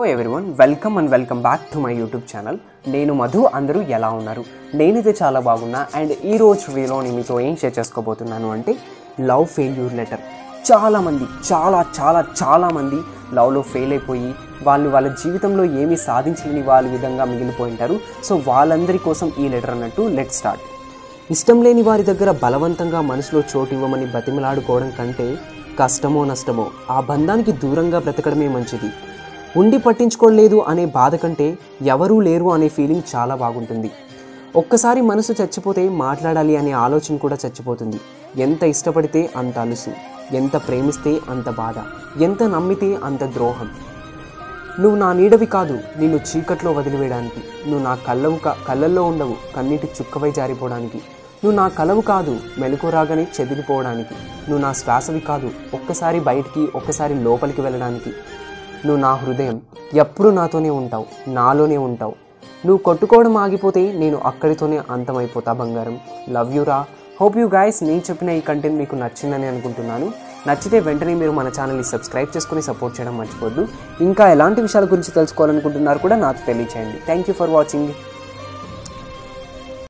everyone welcome and welcome back to my YouTube channel నేను మధు అందరూ ఎలా ఉన్నారు నేనైతే చాలా బాగున్నా అండ్ ఈ రోజు వీడియోలో నేను మీతో ఏం షేర్ చేసుకోబోతున్నాను అంటే లవ్ ఫెయిల్యూర్ లెటర్ చాలామంది చాలా చాలా చాలామంది లవ్లో ఫెయిల్ అయిపోయి వాళ్ళు వాళ్ళ జీవితంలో ఏమీ సాధించలేని వాళ్ళ విధంగా మిగిలిపోయి ఉంటారు సో వాళ్ళందరి కోసం ఈ లెటర్ అన్నట్టు లెట్ స్టార్ట్ ఇష్టం లేని వారి దగ్గర బలవంతంగా మనసులో చోటు ఇవ్వమని బతిమలాడుకోవడం కంటే కష్టమో నష్టమో ఆ బంధానికి దూరంగా బ్రతకడమే మంచిది ఉండి పట్టించుకోలేదు అనే బాధ కంటే ఎవరూ లేరు అనే ఫీలింగ్ చాలా బాగుంటుంది ఒక్కసారి మనసు చచ్చిపోతే మాట్లాడాలి అనే ఆలోచన కూడా చచ్చిపోతుంది ఎంత ఇష్టపడితే అంత అలుసు ఎంత ప్రేమిస్తే అంత బాధ ఎంత నమ్మితే అంత ద్రోహం నువ్వు నా నీడవి కాదు నిన్ను చీకట్లో వదిలివేయడానికి నువ్వు నా కళ్ళవు కా కళ్ళల్లో ఉండవు కన్నీటి చుక్కవై జారిపోవడానికి నువ్వు నా కలవు కాదు మెలకు రాగానే చెదిరిపోవడానికి నువ్వు నా శ్వాసవి కాదు ఒక్కసారి బయటికి ఒక్కసారి లోపలికి వెళ్ళడానికి నువ్వు నా హృదయం ఎప్పుడూ నాతోనే ఉంటావు నాలోనే ఉంటావు నువ్వు కొట్టుకోవడం ఆగిపోతే నేను అక్కడితోనే అంతమైపోతా బంగారం లవ్ యూ రా హోప్ యూ గైస్ నేను చెప్పిన ఈ కంటెంట్ మీకు నచ్చిందని అనుకుంటున్నాను నచ్చితే వెంటనే మీరు మన ఛానల్ని సబ్స్క్రైబ్ చేసుకుని సపోర్ట్ చేయడం మర్చిపోద్దు ఇంకా ఎలాంటి విషయాల గురించి తెలుసుకోవాలనుకుంటున్నారు కూడా నాకు తెలియచేయండి థ్యాంక్ యూ ఫర్ వాచింగ్